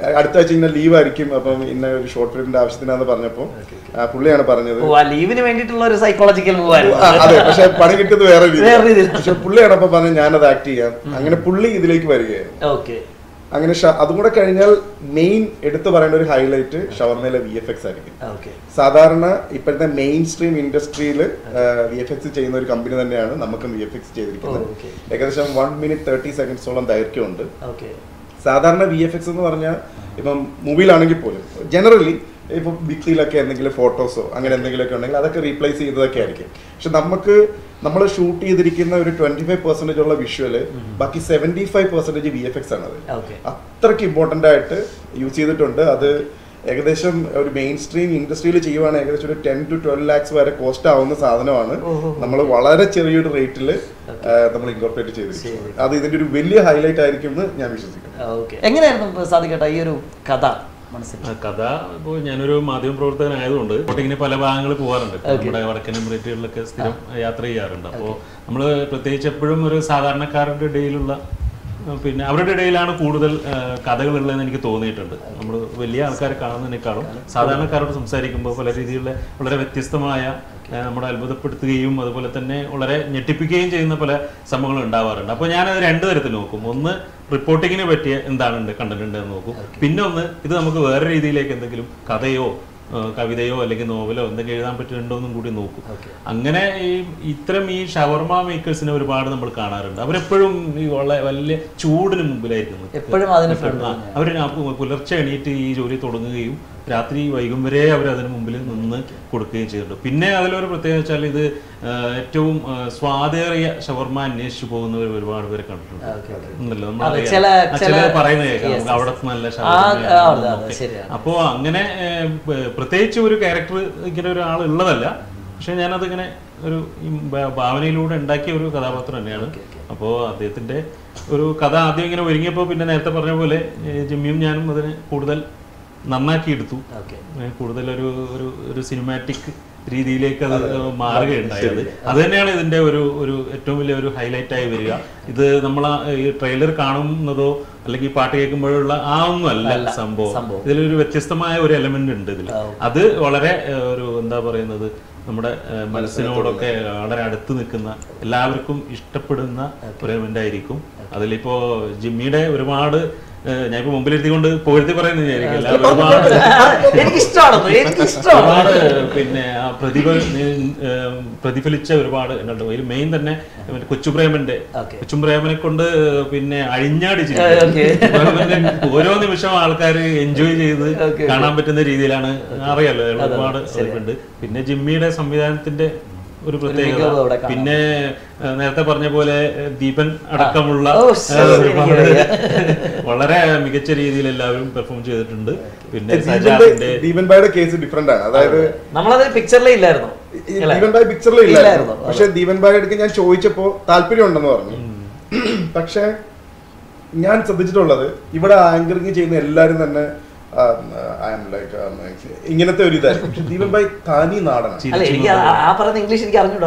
അടുത്ത ആഴ്ച ഇന്ന ലീവ് ആയിരിക്കും അപ്പം ഇന്ന ഒരു ഷോർട്ട് ഫിലിമിന്റെ ആവശ്യത്തിനാന്ന് പറഞ്ഞപ്പോൾ പുള്ളിയാണ് പറഞ്ഞത് ഓ ആ ലീവിന് വേണ്ടിയിട്ടുള്ള ഒരു സൈക്കോളജിക്കൽ മൂവ് ആയിരുന്നു ആ, അതെ പക്ഷെ പണി കിട്ടിയത് വേറെ വേറെ രീതിയിൽ രീതിയിൽ. പക്ഷെ പുള്ളിയാണ് അപ്പൊ പറഞ്ഞത് ഞാനത് ആക്ട് ചെയ്യാം അങ്ങനെ പുള്ളി ഇതിലേക്ക് വരികയായിരുന്നു ഓക്കെ അങ്ങനെ ഷ- അതും കൂടെ കഴിഞ്ഞാൽ മെയിൻ എടുത്തു പറയേണ്ട ഒരു ഹൈലൈറ്റ് ഷവർമയിലെ വി എഫ് എക്സ് ആയിരിക്കും ഓക്കെ സാധാരണ ഇപ്പോഴത്തെ മെയിൻ സ്ട്രീം ഇൻഡസ്ട്രിയിൽ വി എഫ് എക്സ് ചെയ്യുന്ന ഒരു കമ്പനി തന്നെയാണ് നമുക്കും വി എഫ് എക്സ് ചെയ്തിരിക്കുന്നത് ഓ, okay. ഏകദേശം വൺ മിനിറ്റ് തേർട്ടി സെക്കൻഡ്സോളം ദൈർഘ്യമുണ്ട് ഓക്കെ സാധാരണ വി എഫ് എക്സ് എന്ന് പറഞ്ഞാൽ ഇപ്പം മൂവിയിലാണെങ്കിൽ പോലും ജനറലി ഇപ്പം ഭിത്തിയിലൊക്കെ എന്തെങ്കിലും ഫോട്ടോസോ അങ്ങനെ എന്തെങ്കിലുമൊക്കെ ഉണ്ടെങ്കിൽ അതൊക്കെ റീപ്ലേസ് ചെയ്തതൊക്കെ ആയിരിക്കും പക്ഷെ നമുക്ക് നമ്മൾ ഷൂട്ട് ചെയ്തിരിക്കുന്ന ഒരു ട്വന്റി ഫൈവ് പെർസെന്റേജ് ഉള്ള വിഷ്വല് ബാക്കി seventy five percentage V F X ആണത് ഓക്കെ അത്രയ്ക്ക് ഇമ്പോർട്ടൻ്റ് ആയിട്ട് യൂസ് ചെയ്തിട്ടുണ്ട് അത് ഏകദേശം ഒരു മെയിൻ സ്ട്രീം ഇൻഡസ്ട്രിയിൽ ചെയ്യുവാണെങ്കിൽ ഏകദേശം ഒരു ടെൻ ടു ട്വൽവ് ലാക്സ് വരെ കോസ്റ്റ് ആവുന്ന സാധനമാണ് നമ്മൾ വളരെ ചെറിയൊരു റേറ്റിൽ നമ്മൾ ഇൻകോർപ്പറേറ്റ് ചെയ്തിരിക്കുന്നത് അത് ഇതിന്റെ ഒരു വലിയ ഹൈലൈറ്റ് ആയിരിക്കും എന്ന് ഞാൻ വിശ്വസിക്കുന്നു ഓക്കെ എങ്ങനെയായിരുന്നു സാധിക്കട്ടെ ഈ ഒരു കഥ മനസ്സിൽ ആ കഥ ഇപ്പോൾ ഞാനൊരു മാധ്യമ പ്രവർത്തകനായതുകൊണ്ട് ഇങ്ങനെ പല ഭാഗങ്ങളിൽ പോകാറുണ്ട് ഇപ്പൊ നമ്മുടെ വടക്കൻ എമിറേറ്റുകളിലൊക്കെ സ്ഥിരം യാത്ര ചെയ്യാറുണ്ട് അപ്പോൾ നമ്മൾ പ്രത്യേകിച്ച് എപ്പോഴും ഒരു സാധാരണക്കാരുടെ ഇടയിലുള്ള ആ, പിന്നെ അവരുടെ ഇടയിലാണ് കൂടുതൽ ആ, കഥകളുള്ളതെന്ന് എനിക്ക് തോന്നിയിട്ടുണ്ട് നമ്മൾ വലിയ ആൾക്കാരെ കാണുന്നതിനേക്കാളും സാധാരണക്കാരോട് സംസാരിക്കുമ്പോൾ പല രീതിയിലുള്ള വളരെ വ്യത്യസ്തമായ ആ, നമ്മളെ അത്ഭുതപ്പെടുത്തുകയും അതുപോലെ തന്നെ വളരെ ഞെട്ടിപ്പിക്കുകയും ചെയ്യുന്ന പല സംഭവങ്ങൾ ഉണ്ടാവാറുണ്ട് അപ്പോൾ ഞാനത് രണ്ട് തരത്തിൽ നോക്കും ഒന്ന് റിപ്പോർട്ടിങ്ങിനെ പറ്റിയ എന്താണ് കണ്ടന്റ് ഉണ്ട് എന്ന് നോക്കും പിന്നെ ഒന്ന് ഇത് നമുക്ക് വേറെ രീതിയിലേക്ക് എന്തെങ്കിലും കഥയോ ആ, കവിതയോ അല്ലെങ്കിൽ നോവലോ എന്തെങ്കിലും എഴുതാൻ പറ്റുന്നുണ്ടോ എന്നും കൂടി നോക്കും അങ്ങനെ ഈ ഇത്തരം ഈ ഷവർമ മേക്കേഴ്സിനെ ഒരുപാട് നമ്മൾ കാണാറുണ്ട് അവരെപ്പോഴും ഈ വളരെ വലിയ ചൂടിന് മുമ്പിലായിരിക്കും നിൽക്കുക. എപ്പോഴും അതിന് front ആ, അവര് ആ പു- പുലർച്ചെ എണീറ്റ് ഈ ജോലി തുടങ്ങുകയും രാത്രി വൈകും വരെ അവർ അതിന് മുമ്പിൽ നിന്ന് കൊടുക്കുകയും ചെയ്തിട്ടുണ്ട് പിന്നെ അതിലൊരു പ്രത്യേകത വെച്ചാൽ ഇത് ആ, ഏറ്റവും ആ, സ്വാദേറിയ ഷവർമ അന്വേഷിച്ചു പോകുന്നവർ ഒരുപാട് പേരെ കണ്ടിട്ടുണ്ട് ഓക്കെ, ഓക്കെ. ഉണ്ടല്ലോ അതെ, നമ്മൾ ചില- ചില ചില- പറയുന്നത് കേൾക്കാം Yes, നമുക്ക് അവിടെ നല്ല ആ, ആ, അതെ, അതെ, ഷവർമ ശരിയാണ്. അപ്പോൾ അങ്ങനെ ഏർ, പ- പ്രത്യേകിച്ച് ഒരു ക്യാരക്ടർ ഇങ്ങനെ ഒരാൾ ഉള്ളതല്ല പക്ഷെ ഞാനതിങ്ങനെ ഒരു ഈ ഭ- ഭാവനയിലൂടെ ഉണ്ടാക്കിയ ഒരു കഥാപാത്രം തന്നെയാണ് അപ്പോൾ അദ്ദേഹത്തിന്റെ ഒരു കഥ ആദ്യം ഇങ്ങനെ ഒരുങ്ങിയപ്പോൾ പിന്നെ നേരത്തെ പറഞ്ഞ പോലെ ഏർ, ജിമ്മിയും ഞാനും അതിനെ കൂടുതൽ നന്നാക്കി എടുത്തു ഓക്കെ ഏർ, കൂടുതൽ ഒരു ഒരു ഒരു സിനിമാറ്റിക് രീതിയിലേക്ക് അത് മാറുകയുണ്ടായത് അത് തന്നെയാണ് ഇതിന്റെ ഒരു ഒരു ഏറ്റവും വലിയ ഒരു ഹൈലൈറ്റ് ആയി വരിക ഇത് നമ്മൾ ഈ ട്രെയിലർ കാണുന്നതോ അല്ലെങ്കിൽ ഈ പാട്ട് കേൾക്കുമ്പോഴുള്ള ആ ഒന്നും അല്ല സംഭവം സംഭവം. ഇതിലൊരു വ്യത്യസ്തമായ ഒരു എലമെന്റ് ഉണ്ട് ഇതിൽ അത് വളരെ ഏഹ്, ഒരു എന്താ പറയുന്നത് നമ്മുടെ ഏഹ്, മനസ്സിനോടൊക്കെ വളരെ അടുത്ത് നിൽക്കുന്ന എല്ലാവർക്കും ഇഷ്ടപ്പെടുന്ന ഒരു എലമെന്റ് ആയിരിക്കും അതിലിപ്പോ ജിമ്മിയുടെ ഒരുപാട് ഏഹ്, ഞാനിപ്പോ മുമ്പിലെത്തിക്കൊണ്ട് പുകഴ്ത്തി പറയുന്നത് വിചാരിക്കും. എല്ലാവരും ഒരുപാട് എനിക്ക് ഇഷ്ടമാണ് എനിക്ക് ഇഷ്ടമാണ് ഒരുപാട് പിന്നെ ആ പ്രതിഭ ഏഹ്, പ്രതിഫലിച്ച ഒരുപാട് എന്നുണ്ട് അതിൽ മെയിൻ തന്നെ മറ്റേ കൊച്ചുപ്രേമന്റെ Okay. കൊച്ചുപ്രേമനെ കൊണ്ട് പിന്നെ അഴിഞ്ഞാടി Okay. ഓരോ നിമിഷം ആൾക്കാർ എൻജോയ് ചെയ്ത് Okay, കാണാൻ പറ്റുന്ന രീതിയിലാണ് അറിയാലോ ഒരുപാട് ഉണ്ട് പിന്നെ ജിമ്മിയുടെ സംവിധാനത്തിന്റെ ഒരു പ്രത്യേകത മികവ് അവിടെ കാണാം. പിന്നെ ഏഹ്, നേരത്തെ പറഞ്ഞ പോലെ ഏഹ്, ദീപൻ അടക്കമുള്ള ഓ, ഏഹ്, ശരി, ഒരുപാട് എനിക്കറിയാം. വളരെ മികച്ച രീതിയിൽ എല്ലാവരും പെർഫോം ചെയ്തിട്ടുണ്ട് പിന്നെ ദീപന്റെ സജാദിന്റെ ദീപൻ ബായുടെ കേസ് ഡിഫറെന്റ് ആണ് അതായത് നമ്മളത് പിക്ചറിലേ ഇല്ലായിരുന്നു ഈ ദീപൻ ബായ് പിക്ചറിൽ ഇല്ലായിരുന്നു, ഇല്ലായിരുന്നു പക്ഷെ ദീപൻ ബായ് അടുക്ക് ഞാൻ ചോദിച്ചപ്പോ താല്പര്യം ഉണ്ടെന്ന് പറഞ്ഞു പക്ഷെ ഞാൻ ശ്രദ്ധിച്ചിട്ടുള്ളത് ഇവിടെ ആങ്കറിങ് ചെയ്യുന്ന എല്ലാരും തന്നെ ഐ എം ലൈക്ക് ഇങ്ങനത്തെ ഒരു ഇതായിരിക്കും പക്ഷെ ദീപൻ ബായ് തനി നാടനാണ് അല്ല എനിക്ക് ആ- ആ പറയുന്ന ഇംഗ്ലീഷ് എനിക്ക് അറിഞ്ഞൂടാ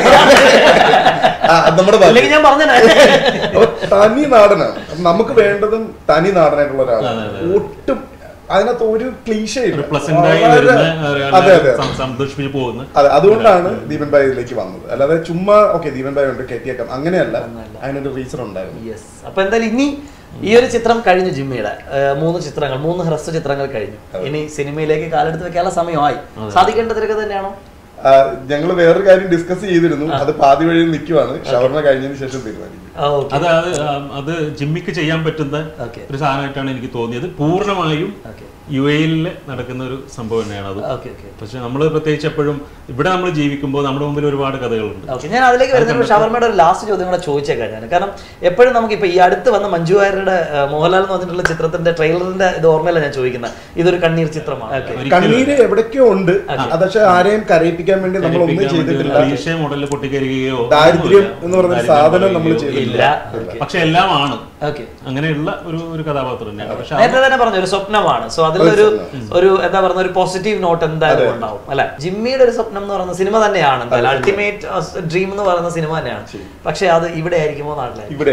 ആ, അത് നമ്മുടെ ഭാഷ. അല്ലെങ്കിൽ ഞാൻ പറഞ്ഞേ അപ്പൊ തനി നാടനാണ് അപ്പൊ നമുക്ക് വേണ്ടതും തനി നാടനായിട്ടുള്ള ഒരാളാണ് ഒട്ടും അതിനകത്ത് ഒരു ക്ലീശ ഒരു പ്ലസന്റ് ആയി വളരെ- വരുന്ന അതെ ഒരാളെ അതെ സം- സന്തോഷിപ്പിച്ച് പോകുന്ന അതെ അതുകൊണ്ടാണ് ദീപൻ ബായ് ഇതിലേക്ക് വന്നത് അല്ലാതെ ചുമ്മാ ഓക്കെ ദീപൻ ബായ് ഉണ്ട് കയറ്റിയേക്കാം അങ്ങനെയല്ല അതിനൊരു റീസൺ ഉണ്ടായിരുന്നു യെസ് അപ്പൊ എന്തായാലും ഇനി ഈ ഒരു ചിത്രം കഴിഞ്ഞു ജിമ്മിയുടെ ഏഹ് മൂന്ന് ചിത്രങ്ങൾ മൂന്ന് ഹ്രസ്വ ചിത്രങ്ങൾ കഴിഞ്ഞു ഇനി സിനിമയിലേക്ക് കാലെടുത്ത് വെക്കാനുള്ള സമയമായി സാധിക്കേണ്ട തിരക്ക് തന്നെയാണോ ഞങ്ങൾ വേറൊരു കാര്യം ഡിസ്കസ് ചെയ്തിരുന്നു അത് പാതി വഴിയിൽ നിൽക്കുവാണ് ഷവർമ കഴിഞ്ഞതിന് ശേഷം തീരുമാനിക്കും ഓക്കെ അത് അത് ആ, അത് ജിമ്മിക്ക് ചെയ്യാൻ പറ്റുന്ന Okay. ഒരു സാധനമായിട്ടാണ് എനിക്ക് തോന്നിയത് പൂർണ്ണമായും ഓക്കെ യു എയിൽ നടക്കുന്ന ഒരു സംഭവം തന്നെയാണ് അത് ഓക്കെ ഓക്കെ പക്ഷെ നമ്മൾ പ്രത്യേകിച്ച് എപ്പോഴും ഇവിടെ നമ്മൾ ജീവിക്കുമ്പോൾ നമ്മുടെ മുമ്പിൽ ഒരുപാട് കഥകളുണ്ട് ഓക്കെ ഞാൻ അതിലേക്ക് വരുന്നത് ഷവർമയുടെ ഒരു ലാസ്റ്റ് ചോദ്യം കൂടെ ചോദിച്ചേക്കാം ഞാൻ കാരണം എപ്പോഴും നമുക്ക് ഇപ്പൊ ഈ അടുത്ത് വന്ന മഞ്ജു വാര്യരുടെ ഏഹ്, മോഹൻലാൽ എന്ന് പറഞ്ഞിട്ടുള്ള ചിത്രത്തിന്റെ ട്രെയിലറിന്റെ ഇത് ഓർമ്മയില്ല ഞാൻ ചോദിക്കുന്നത് ഇതൊരു കണ്ണീർ ചിത്രമാണ് ഓക്കെ ഒരിക്കലും കണ്ണീര് എവിടേക്കോ ഉണ്ട് അത് പക്ഷെ ആരെയും കരയിപ്പിക്കാൻ വേണ്ടി നമ്മൾ ഒന്നും ചെയ്തിട്ടില്ല ക്ലീശേ മോഡലിൽ പൊട്ടിക്കരികയോ ദാരിദ്ര്യം എന്ന് പറയുന്ന സാധനം നമ്മൾ ചെയ്തിട്ടില്ല ഇല്ല ഓക്കെ പക്ഷെ എല്ലാം ആണ് ഓക്കെ അങ്ങനെയുള്ള ഒരു ഒരു കഥാപാത്രം തന്നെയാണ് പക്ഷെ നേരത്തെ തന്നെ പറഞ്ഞു ഒരു സ്വപ്നമാണ് സോ അതിലൊരു ഒരു എന്താ പറയുന്ന ഒരു പോസിറ്റീവ് നോട്ട് എന്തായാലും ഉണ്ടാവും അല്ലെ ജിമ്മിയുടെ ഒരു സ്വപ്നം എന്ന് പറയുന്ന സിനിമ തന്നെയാണ് എന്തായാലും അൾട്ടിമേറ്റ് ഡ്രീം എന്ന് പറയുന്ന സിനിമ തന്നെയാണ് പക്ഷെ അത് ഇവിടെ ആയിരിക്കുമോ നാട്ടിലായിരിക്കും ഇവിടെ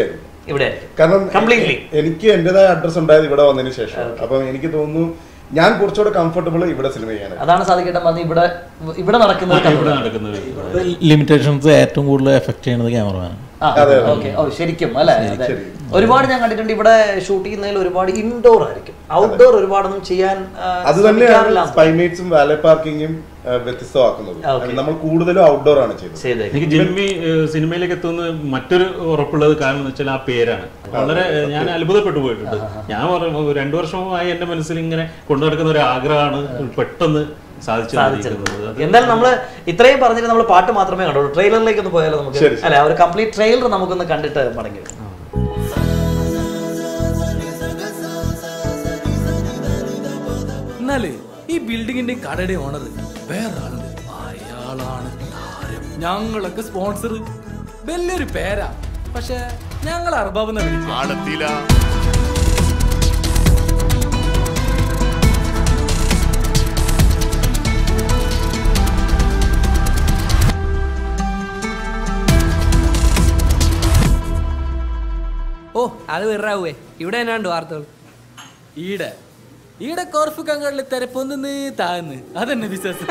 ഇവിടെ ആയിരിക്കും കാരണം Completely. എനിക്ക് എന്റേതായ അഡ്രസ് ഉണ്ടായത് ഇവിടെ വന്നതിന് ശേഷം അപ്പം എനിക്ക് തോന്നുന്നു ഞാൻ കുറച്ചുകൂടെ കംഫർട്ടബിൾ ഇവിടെ സിനിമ ചെയ്യാനാണ് അതാണ് സാധിക്കേണ്ട പറഞ്ഞത് ഇവിടെ ഇവിടെ നടക്കുന്നത് ഇവിടെ നടക്കുന്നത് ലിമിറ്റേഷൻസ് ഏറ്റവും കൂടുതൽ എഫക്ട് ചെയ്യുന്നത് ക്യാമറമാനാണ് ഓക്കെ ഓ ശരിക്കും അല്ലെ അതെ. ഒരുപാട് ഞാൻ കണ്ടിട്ടുണ്ട് ഇവിടെ ഷൂട്ട് ചെയ്യുന്നതിൽ ഒരുപാട് ഇൻഡോർ ആയിരിക്കും ഔട്ട്ഡോർ ഒരുപാടൊന്നും ചെയ്യാൻ ആ, അത് തന്നെയാണ് ശ്രമിക്കാറില്ല. സ്പൈമേറ്റ്സും വാലെ പാർക്കിങ്ങും വ്യത്യസ്തമാക്കുന്നത് Okay. നമ്മൾ കൂടുതലും ഔട്ട്ഡോർ ആണ് ചെയ്തത് ചെയ്തേക്കും എനിക്ക് ജിമ്മി ഏഹ്, സിനിമയിലേക്ക് എത്തുന്ന മറ്റൊരു ഉറപ്പുള്ളത് കാരണം എന്ന് വെച്ചാൽ ആ പേരാണ് വളരെ ഏഹ്, ഞാൻ അത്ഭുതപ്പെട്ടു പോയിട്ടുണ്ട് ഞാൻ പറഞ്ഞു, രണ്ടു വർഷമായി എന്റെ മനസ്സിൽ ഇങ്ങനെ കൊണ്ടു നടക്കുന്ന ഒരു ആഗ്രഹമാണ് പെട്ടെന്ന് സാധിച്ചു തന്നിരിക്കുന്നത്. അത് എന്തായാലും നമ്മള് ഇത്രയും പറഞ്ഞിട്ട് നമ്മൾ പാട്ട് മാത്രമേ കണ്ടുള്ളൂ ട്രെയിലറിലേക്ക് ഒന്ന് പോയാലോ നമുക്ക് ശരി, ശരി. അല്ലെ ആ ഒരു കംപ്ലീറ്റ് ട്രെയിലർ നമുക്കൊന്ന് കണ്ടിട്ട് മടങ്ങി വരാം. എന്നാല് ഈ ബിൽഡിങ്ങിന്റെ കടയുടെ ഓണർ വേറെ ആളുണ്ട് അയാളാണ് താരം ഞങ്ങളൊക്കെ സ്പോൺസർ വലിയൊരു പേരാ പക്ഷെ ഞങ്ങൾ അർബാബ് എന്നാ വിളിക്കുക ഓ അത് വെറാവേ ഇവിടെ എന്നാണ്ട് വാർത്തകൾ ഈടെ ഈടെ കോർഫ് കങ്ങളിൽ തിരപ്പൊന്ന് താന്ന് അതെന്നെ വിശ്വാസം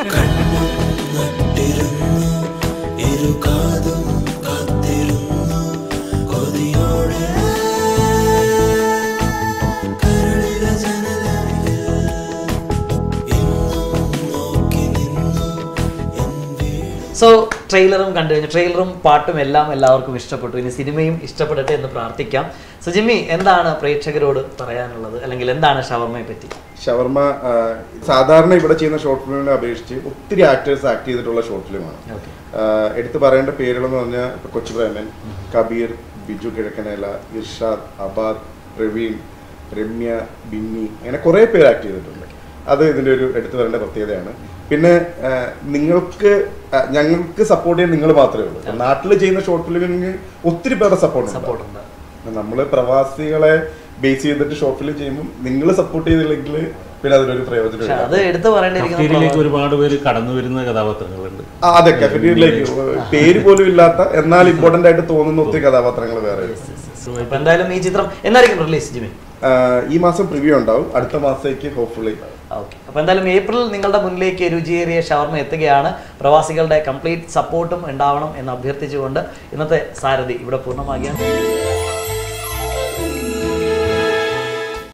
സോ ട്രെയിലറും കണ്ടു കഴിഞ്ഞു ട്രെയിലറും പാട്ടും എല്ലാം എല്ലാവർക്കും ഇഷ്ടപ്പെട്ടു ഇനി സിനിമയും ഇഷ്ടപ്പെടട്ടെ എന്ന് പ്രാർത്ഥിക്കാം സോ ജിമ്മി എന്താണ് പ്രേക്ഷകരോട് പറയാനുള്ളത് അല്ലെങ്കിൽ എന്താണ് ഷവർമയെ പറ്റി ഷവർമ ആ, സാധാരണ ഇവിടെ ചെയ്യുന്ന ഷോർട്ട് ഫിലിമിനെ അപേക്ഷിച്ച് ഒത്തിരി ആക്ടേഴ്സ് ആക്ട് ചെയ്തിട്ടുള്ള ഷോർട്ട് ഫിലിമാണ് ഓക്കെ എടുത്തു പറയേണ്ട പേരുകളെന്ന് പറഞ്ഞാൽ ഇപ്പൊ കൊച്ചു പ്രേമൻ കബീർ ബിജു കിഴക്കനേല ഇർഷാദ് അബാദ് പ്രവീൺ രമ്യ ബിന്നി അങ്ങനെ കുറേ പേര് ആക്ട് ചെയ്തിട്ടുണ്ട് അത് ഇതിന്റെ ഒരു എടുത്തു വരേണ്ട പ്രത്യേകതയാണ് പിന്നെ ആ, നിങ്ങൾക്ക് ആ, ഞങ്ങൾക്ക് സപ്പോർട്ട് ചെയ്യാൻ നിങ്ങൾ മാത്രമേ ഉള്ളൂ നാട്ടിൽ ചെയ്യുന്ന ഷോർട്ട് ഫിലിമിന് ഒത്തിരി പേരുടെ സപ്പോർട്ട് സപ്പോർട്ട് ഉണ്ട് നമ്മൾ പ്രവാസികളെ ബേസ് ചെയ്തിട്ട് ഷോർട്ട് ഫിലിം ചെയ്യുമ്പോൾ നിങ്ങൾ സപ്പോർട്ട് ചെയ്തില്ലെങ്കിൽ പിന്നെ അതിനൊരു പ്രയോജനം പക്ഷെ ഇല്ല. അത് എടുത്തു പറയേണ്ടിയിരിക്കുന്ന കഫ്തീരിയയിലേക്ക് ഒരുപാട് പേര് കടന്നു വരുന്ന കഥാപാത്രങ്ങളുണ്ട് ആ, അതെ കഫറ്റീരിയയിലേക്ക് പേര് പോലും ഇല്ലാത്ത എന്നാൽ ഇമ്പോർട്ടന്റ് ആയിട്ട് തോന്നുന്ന ഒത്തിരി കഥാപാത്രങ്ങൾ വേറെ ഉണ്ട്. അപ്പൊ എന്തായാലും ഈ ചിത്രം എന്നായിരിക്കും റിലീസ് ജിമ്മി ആ, ഈ മാസം പ്രിവ്യൂ ഉണ്ടാവും അടുത്ത മാസത്തേക്ക് ഹോപ്പ്ഫുള്ളി ഓക്കെ അപ്പോൾ എന്തായാലും ഏപ്രിൽ നിങ്ങളുടെ മുന്നിലേക്ക് രുചിയേറിയ ഷവർമ എത്തുകയാണ് പ്രവാസികളുടെ കംപ്ലീറ്റ് സപ്പോർട്ടും ഉണ്ടാവണം എന്ന് അഭ്യർത്ഥിച്ചുകൊണ്ട് ഇന്നത്തെ സാരഥി ഇവിടെ പൂർണ്ണമാകിയാണ്